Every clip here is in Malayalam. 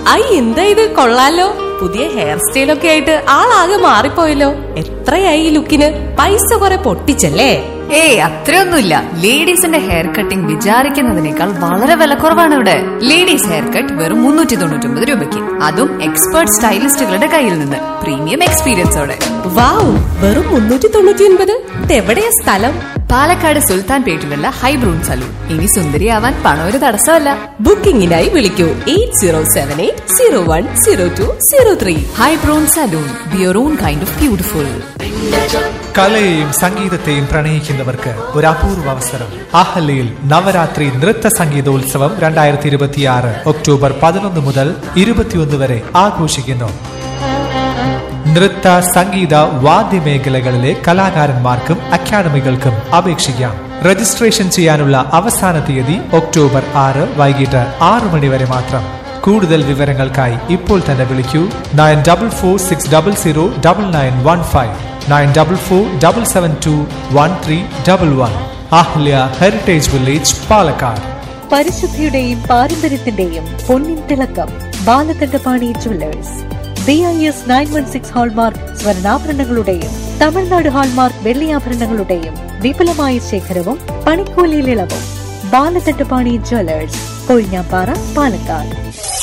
ഐ എന്താ ഇത് കൊള്ളാലോ പുതിയ ഹെയർ സ്റ്റൈലൊക്കെ ആയിട്ട് ആളാകെ മാറിപ്പോയല്ലോ എത്രയായി ഈ ലുക്കിന് പൈസ കുറെ പൊട്ടിച്ചല്ലേ ഏയ് അത്രയൊന്നുമില്ല ലേഡീസിന്റെ ഹെയർ കട്ടിംഗ് വിചാരിക്കുന്നതിനേക്കാൾ വളരെ വിലക്കുറവാണ് ഇവിടെ ലേഡീസ് ഹെയർ കട്ട് വെറും മുന്നൂറ്റി തൊണ്ണൂറ്റി ഒമ്പത് രൂപയ്ക്ക് അതും എക്സ്പേർട്ട് സ്റ്റൈലിസ്റ്റുകളുടെ കയ്യിൽ നിന്ന് പ്രീമിയം എക്സ്പീരിയൻസോടെ വാവ് വെറും മുന്നൂറ്റി തൊണ്ണൂറ്റി ഒൻപത് ഇതെവിടെയാ സ്ഥലം പാലക്കാട് സുൽത്താൻ പേട്ടിലുള്ള ഹൈബ്രൂൺ സലൂൺ ഇനി സുന്ദരിയാവാൻ പണം ഒരു തടസ്സമല്ല ബുക്കിംഗിനായി വിളിക്കൂ eight zero seven eight zero one zero two zero three ഹൈബ്രൂൺ salon be your own kind of beautiful കലയെയും സംഗീതത്തെയും പ്രണയിക്കുന്നവർക്ക് ഒരു അപൂർവ അവസരം അഹല്യയിൽ നവരാത്രി നൃത്ത സംഗീതോത്സവം രണ്ടായിരത്തി ഇരുപത്തിയാറ് ഒക്ടോബർ പതിനൊന്ന് മുതൽ ഇരുപത്തിയൊന്ന് വരെ ആഘോഷിക്കുന്നു നൃത്ത സംഗീത വാദ്യമേഖലകളിലെ കലാകാരന്മാർക്കും അക്കാദമികൾക്കും അപേക്ഷിക്കാം രജിസ്ട്രേഷൻ ചെയ്യാനുള്ള അവസാന തീയതി ഒക്ടോബർ ആറ് വൈകിട്ട് ആറ് മണി വരെ മാത്രം കൂടുതൽ വിവരങ്ങൾക്കായി ഇപ്പോൾ തന്നെ വിളിക്കൂ nine double four six double zero double nine one five nine double four double seven two one three double one Ahalya heritage village Palakkad പരിശുദ്ധിയുടെയും പാരമ്പര്യത്തിന്റെയും പൊന്നിൻ തിളക്കം Balakandapani jewellers B I S nine one six hallmark സ്വർണ്ണാഭരണങ്ങളുടെയും തമിഴ്നാട് ഹാൾമാർക്ക് വെള്ളിയാഭരണങ്ങളുടെയും വിപുലമായ ശേഖരവും പണിക്കൂലിയിൽ ഇളവും ബാലകണ്ഠപാണി ജുവല്ലേഴ്സ് കൊഴിഞ്ഞാപ്പാറ പാലക്കാട്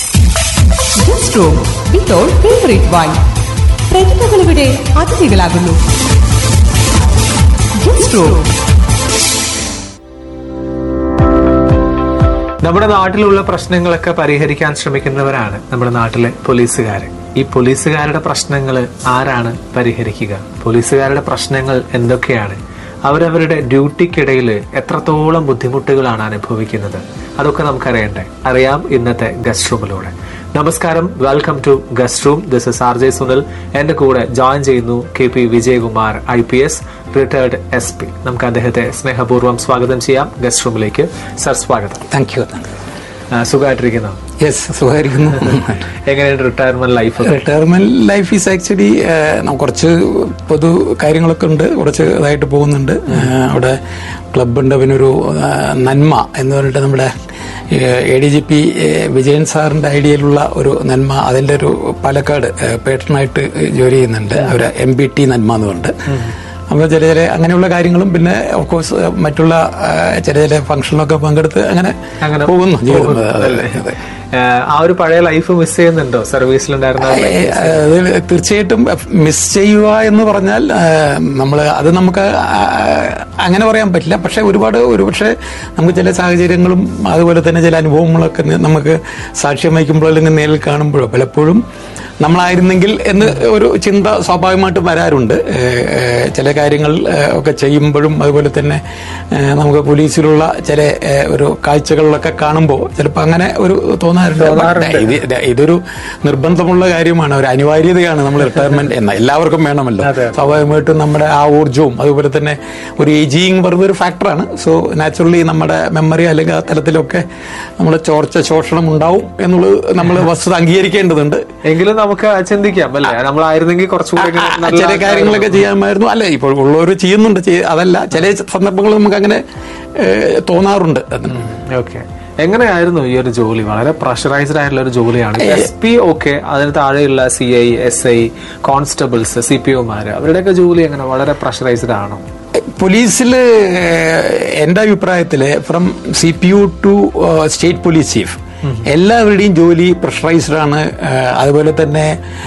ഫേവറേറ്റ് വൈൻ പ്രതിഭകളിവിടെ അതിഥികളാകുന്നു നമ്മുടെ നാട്ടിലുള്ള പ്രശ്നങ്ങളൊക്കെ പരിഹരിക്കാൻ ശ്രമിക്കുന്നവരാണ് നമ്മുടെ നാട്ടിലെ പോലീസുകാർ ഈ പോലീസുകാരുടെ പ്രശ്നങ്ങൾ ആരാണ് പരിഹരിക്കുക പോലീസുകാരുടെ പ്രശ്നങ്ങൾ എന്തൊക്കെയാണ് അവരവരുടെ ഡ്യൂട്ടിക്കിടയിൽ എത്രത്തോളം ബുദ്ധിമുട്ടുകളാണ് അനുഭവിക്കുന്നത് അതൊക്കെ നമുക്കറിയണ്ടേ അറിയാം ഇന്നത്തെ ഗസ്റ്റ് റൂമിലൂടെ നമസ്കാരം welcome to guest room this is R J Sunil എന്റെ കൂടെ ജോയിൻ ചെയ്യുന്നു K P Vijayakumar I P S retired S P നമുക്ക് അദ്ദേഹത്തെ സ്നേഹപൂർവ്വം സ്വാഗതം ചെയ്യാം ഗസ്റ്റ് റൂമിലേക്ക് സർ സ്വാഗതം താങ്ക് യു ആ, സുഖമായിട്ടിരിക്കുന്നോ യെസ് സുഖമായിരിക്കുന്നു എങ്ങനെയുണ്ട് retirement life retirement life is actually കുറച്ച് പൊതു കാര്യങ്ങളൊക്കെ ഉണ്ട് കുറച്ച് ഇതായിട്ട് പോകുന്നുണ്ട് ആ, അവിടെ ക്ലബുണ്ട് പിന്നെ ഒരു ആ, നന്മ എന്ന് പറഞ്ഞിട്ട് നമ്മുടെ A D G P Vijayan സാറിന്റെ ഐഡിയയിലുള്ള ഒരു നന്മ അതിന്റെ ഒരു പാലക്കാട് പേട്ടനായിട്ട് ജോലി ചെയ്യുന്നുണ്ട് അവർ എം ബി ടി നന്മ എന്ന് പറഞ്ഞിട്ട് അപ്പോൾ ചില ചില അങ്ങനെയുള്ള കാര്യങ്ങളും പിന്നെ ഓഫ് കോഴ്സ് മറ്റുള്ള ആ, ചില ചില ഫംഗ്ഷനിലൊക്കെ പങ്കെടുത്ത് അങ്ങനെ അങ്ങനെ പോകുന്നു ജീവിതം പോകുന്നു. അതെ, അല്ലേ? അതെ. ആ, ആ ഒരു പഴയ ലൈഫ് മിസ് ചെയ്യുന്നുണ്ടോ സർവീസിലുണ്ടായിരുന്ന ആ life? അത് തീർച്ചയായിട്ടും മിസ് ചെയ്യുക എന്ന് പറഞ്ഞാൽ നമ്മൾ അത് നമുക്ക് ആ, അങ്ങനെ പറയാൻ പറ്റില്ല പക്ഷെ ഒരുപാട് ഒരുപക്ഷെ നമുക്ക് ചില സാഹചര്യങ്ങളും അതുപോലെ തന്നെ ചില അനുഭവങ്ങളൊക്കെ ന- നമുക്ക് സാക്ഷ്യം വഹിക്കുമ്പോഴോ അല്ലെങ്കിൽ നേരിൽ കാണുമ്പോഴോ പലപ്പോഴും നമ്മളായിരുന്നെങ്കിൽ എന്ന് ഒരു ചിന്ത സ്വാഭാവികമായിട്ടും വരാറുണ്ട് ഏഹ്, ഏഹ്, ചില കാര്യങ്ങൾ ഏഹ്, ഒക്കെ ചെയ്യുമ്പോഴും അതുപോലെ തന്നെ ഏഹ്, നമുക്ക് പോലീസിലുള്ള ചില ഏഹ്, ഒരു കാഴ്ചകളിലൊക്കെ കാണുമ്പോൾ ചിലപ്പോൾ അങ്ങനെ ഒരു തോന്നാറുണ്ട് But ഇത് ഇത് ഇതൊരു നിർബന്ധമുള്ള കാര്യമാണ് ഒരു അനിവാര്യതയാണ് നമ്മൾ റിട്ടയർമെന്റ് എന്ന എല്ലാവർക്കും വേണമല്ലോ സ്വാഭാവികമായിട്ടും നമ്മുടെ ആ ഊർജവും അതുപോലെ തന്നെ ഒരു ഏജിങ് പറയുന്ന ഒരു ഫാക്ടറാണ് സോ നാച്ചുറലി നമ്മുടെ മെമ്മറി അല്ലെങ്കിൽ ആ തലത്തിലൊക്കെ നമ്മുടെ ചോർച്ച ശോഷണം ഉണ്ടാവും എന്നുള്ളത് നമ്മൾ വസ്തുത അംഗീകരിക്കേണ്ടതുണ്ട് എങ്കിലും നമുക്ക് ചിന്തിക്കാം അല്ലേ നമ്മളായിരുന്നെങ്കിൽ കുറച്ചുകൂടി ഇങ്ങനെ ആ, നല്ല ചില കാര്യങ്ങളൊക്കെ ചെയ്യാമായിരുന്നു അല്ലെ ഇപ്പോൾ ഉള്ളവർ ചെയ്യുന്നുണ്ട് ചെയ്യ- അതല്ല ചില സന്ദർഭങ്ങൾ നമുക്ക് അങ്ങനെ ഏഹ്, തോന്നാറുണ്ട് അതിന്. ഓക്കെ എങ്ങനെയായിരുന്നു ഈ ഒരു ജോലി വളരെ പ്രഷറൈസ്ഡ് ആയിട്ടുള്ള ഒരു ജോലിയാണ് എസ് പി ഓക്കെ അതിന് താഴെയുള്ള C I S I constables C P ഒമാര് അവരുടെയൊക്കെ ജോലി എങ്ങനെ വളരെ പ്രഷറൈസ്ഡ് ആണോ പോലീസിൽ എന്റെ അഭിപ്രായത്തില് from C P U to state police chief എല്ലാവരുടെയും ജോലി പ്രഷറൈസ്ഡ് ആണ് ഏഹ്, അതുപോലെ തന്നെ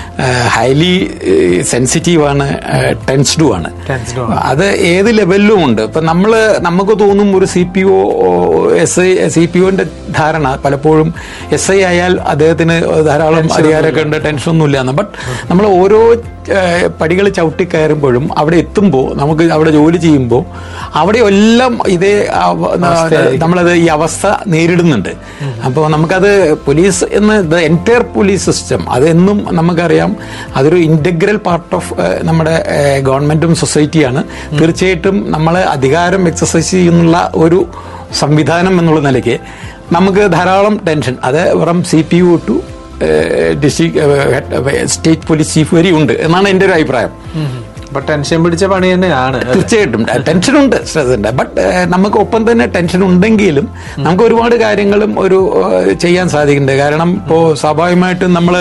ഹൈലി സെൻസിറ്റീവ് ആണ് ടെൻസ്ഡും ആണ് Tensed അത് ഏത് ലെവലിലും ഉണ്ട് ഇപ്പൊ നമ്മള് നമുക്ക് തോന്നും ഒരു C P O S I C P ഒന്റെ ധാരണ പലപ്പോഴും എസ് ഐ ആയാൽ അദ്ദേഹത്തിന് ധാരാളം അധികാരമൊക്കെ ഉണ്ട് ടെൻഷൻ ഒന്നുമില്ല എന്ന് ബട്ട് നമ്മൾ ഓരോ പടികൾ ചവിട്ടി കയറുമ്പോഴും അവിടെ എത്തുമ്പോൾ നമുക്ക് അവിടെ ജോലി ചെയ്യുമ്പോൾ അവിടെ എല്ലാം ഇതേ അവ- നമ്മളത് ഈ അവസ്ഥ നേരിടുന്നുണ്ട് അപ്പോൾ നമുക്കത് പോലീസ് എന്ന് ദ എൻറ്റയർ പോലീസ് സിസ്റ്റം അതെന്നും നമുക്കറിയാം അതൊരു ഇന്റഗ്രൽ പാർട്ട് ഓഫ് നമ്മുടെ ഗവൺമെന്റും സൊസൈറ്റിയാണ് തീർച്ചയായിട്ടും നമ്മൾ അധികാരം എക്സസൈസ് ചെയ്യുന്നുള്ള ഒരു സംവിധാനം എന്നുള്ള നിലയ്ക്ക് നമുക്ക് ധാരാളം ടെൻഷൻ അത് from C P U to district state police chief വരെ ഉണ്ട് എന്നാണ് എൻ്റെ ഒരു അഭിപ്രായം അപ്പൊ ടെൻഷൻ പിടിച്ച പണി തന്നെയാണ് അല്ലേ? തീർച്ചയായിട്ടും ടെൻഷൻ ഉണ്ട് സ്ട്രെസ് ഉണ്ട് ബട്ട് നമുക്ക് ഒപ്പം തന്നെ ടെൻഷൻ ഉണ്ടെങ്കിലും നമുക്ക് ഒരുപാട് കാര്യങ്ങളും ഒരു ഏഹ്, ചെയ്യാൻ സാധിക്കുന്നുണ്ട് കാരണം ഇപ്പോൾ സ്വാഭാവികമായിട്ടും നമ്മൾ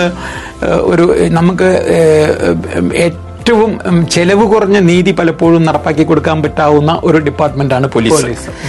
ഒരു നമുക്ക് ഏഹ്, ഏറ്റവും ഉം, ചെലവ് കുറഞ്ഞ നീതി പലപ്പോഴും നടപ്പാക്കി കൊടുക്കാൻ പറ്റാവുന്ന ഒരു ഡിപ്പാർട്ട്മെന്റാണ് പോലീസ്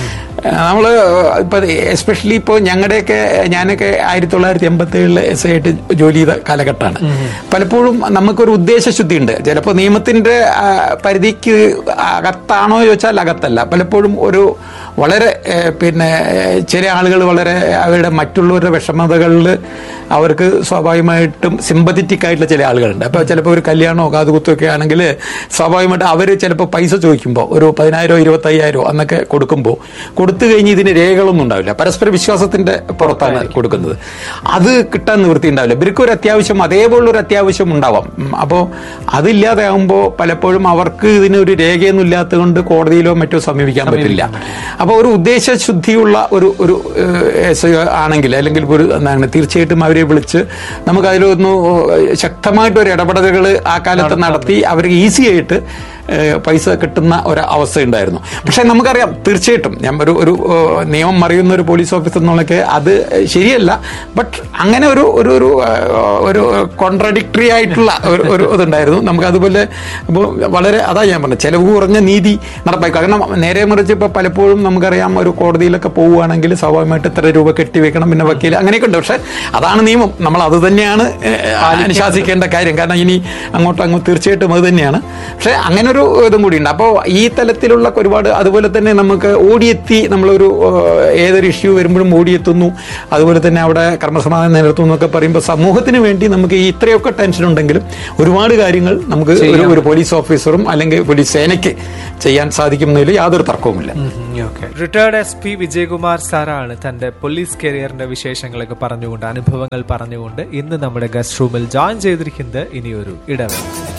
നമ്മൾ ഇപ്പൊ എസ്പെഷ്യലി ഇപ്പോൾ ഞങ്ങളുടെയൊക്കെ ഞാനൊക്കെ ആയിരത്തി തൊള്ളായിരത്തി എൺപത്തി ഏഴില് എസ് ഐ ആയിട്ട് ജോലി ചെയ്ത കാലഘട്ടമാണ് പലപ്പോഴും നമുക്കൊരു ഉദ്ദേശശുദ്ധി ഉണ്ട് ചിലപ്പോൾ നിയമത്തിന്റെ ആ, പരിധിക്ക് അകത്താണോ ചോദിച്ചാൽ അകത്തല്ല പലപ്പോഴും ഒരു വളരെ ഏഹ്, പിന്നെ ഏഹ്, ചില ആളുകൾ വളരെ അവരുടെ മറ്റുള്ളവരുടെ വിഷമതകളിൽ അവർക്ക് സ്വാഭാവികമായിട്ടും സിമ്പത്തറ്റിക് ആയിട്ടുള്ള ചില ആളുകളുണ്ട് അപ്പോൾ ചിലപ്പോൾ ഒരു കല്യാണമോ കാതുകുത്തൊക്കെ ആണെങ്കിൽ സ്വാഭാവികമായിട്ട് അവർ ചിലപ്പോൾ പൈസ ചോദിക്കുമ്പോൾ ഒരു പതിനായിരോ ഇരുപത്തയ്യായിരോ എന്നൊക്കെ കൊടുക്കുമ്പോൾ കൊടുത്തു കഴിഞ്ഞ് ഇതിന് രേഖകളൊന്നും ഉണ്ടാവില്ല പരസ്പര വിശ്വാസത്തിന്റെ പുറത്താണ് കൊടുക്കുന്നത് അത് കിട്ടാൻ നിവൃത്തി ഉണ്ടാവില്ല ഇവർക്ക് ഒരു അത്യാവശ്യം അതേപോലുള്ള ഒരു അത്യാവശ്യം ഉണ്ടാവാം അപ്പോൾ അതില്ലാതെ ആകുമ്പോൾ പലപ്പോഴും അവർക്ക് ഇതിനൊരു രേഖയൊന്നും ഇല്ലാത്തത് കൊണ്ട് കോടതിയിലോ മറ്റോ സമീപിക്കാൻ പറ്റില്ല അപ്പോൾ ഒരു ഉദ്ദേശശുദ്ധിയുള്ള ഒരു ഒരു എസ് ആണെങ്കിൽ അല്ലെങ്കിൽ ഒരു എന്താണ് തീർച്ചയായിട്ടും അവരെ വിളിച്ച് നമുക്ക് അതിലൊന്ന് ശക്തമായിട്ട് ഒരു ഇടപെടലുകൾ ആ കാലത്ത് നടത്തി അവർക്ക് ഈസി ആയിട്ട് ഏഹ്, പൈസ കിട്ടുന്ന ഒരു അവസ്ഥ ഉണ്ടായിരുന്നു പക്ഷെ നമുക്കറിയാം തീർച്ചയായിട്ടും ഞാൻ ഒരു ഒരു ഏഹ്, നിയമം മറിയുന്ന ഒരു പോലീസ് ഓഫീസർ എന്നുള്ളതൊക്കെ അത് ശരിയല്ല ബട്ട് അങ്ങനെ ഒരു ഒരു ഒരു ഏഹ്, ഒരു കോൺട്രഡിക്ടറി ആയിട്ടുള്ള ഒരു ഒരു ഇതുണ്ടായിരുന്നു നമുക്ക് അതുപോലെ ഇപ്പോൾ വളരെ അതാ ഞാൻ പറഞ്ഞത് ചെലവ് കുറഞ്ഞ നീതി നടപ്പാക്കി കാരണം നേരെ മറിച്ച് ഇപ്പോൾ പലപ്പോഴും നമുക്കറിയാം ഒരു കോടതിയിലൊക്കെ പോവുകയാണെങ്കിൽ സ്വാഭാവികമായിട്ട് ഇത്ര രൂപ കെട്ടിവെക്കണം പിന്നെ വക്കീൽ അങ്ങനെയൊക്കെ ഉണ്ട് പക്ഷെ അതാണ് നിയമം നമ്മൾ അത് തന്നെയാണ് ഏഹ്, അനുശാസിക്കേണ്ട കാര്യം കാരണം ഇനി അങ്ങോട്ടും അങ്ങോട്ട് തീർച്ചയായിട്ടും അത് തന്നെയാണ് പക്ഷെ അങ്ങനെ ഒരു ഇതും കൂടി ഉണ്ട് അപ്പോൾ ഈ തലത്തിലുള്ള ഒരുപാട് അതുപോലെ തന്നെ നമുക്ക് ഓടിയെത്തി നമ്മളൊരു ഏഹ്, ഏതൊരു ഇഷ്യൂ വരുമ്പോഴും ഓടിയെത്തുന്നു അതുപോലെ തന്നെ അവിടെ കർമ്മസമാധാനം നിലനിർത്തുന്നു എന്നൊക്കെ പറയുമ്പോൾ സമൂഹത്തിന് വേണ്ടി നമുക്ക് ഈ ഇത്രയൊക്കെ ടെൻഷൻ ഉണ്ടെങ്കിലും ഒരുപാട് കാര്യങ്ങൾ നമുക്ക് ഒരു ഒരു പോലീസ് ഓഫീസറും അല്ലെങ്കിൽ പോലീസ് സേനയ്ക്ക് ചെയ്യാൻ സാധിക്കുന്നതിൽ യാതൊരു തർക്കവുമില്ല റിട്ടയർഡ് എസ് പി വിജയകുമാർ സാറാണ് തന്റെ പോലീസ് കരിയറിന്റെ വിശേഷങ്ങളൊക്കെ പറഞ്ഞുകൊണ്ട് അനുഭവങ്ങൾ പറഞ്ഞുകൊണ്ട് ഇന്ന് നമ്മുടെ ഗസ്റ്റ് റൂമിൽ ജോയിൻ ചെയ്തിരിക്കുന്നത് ഇനിയൊരു ഇടവേള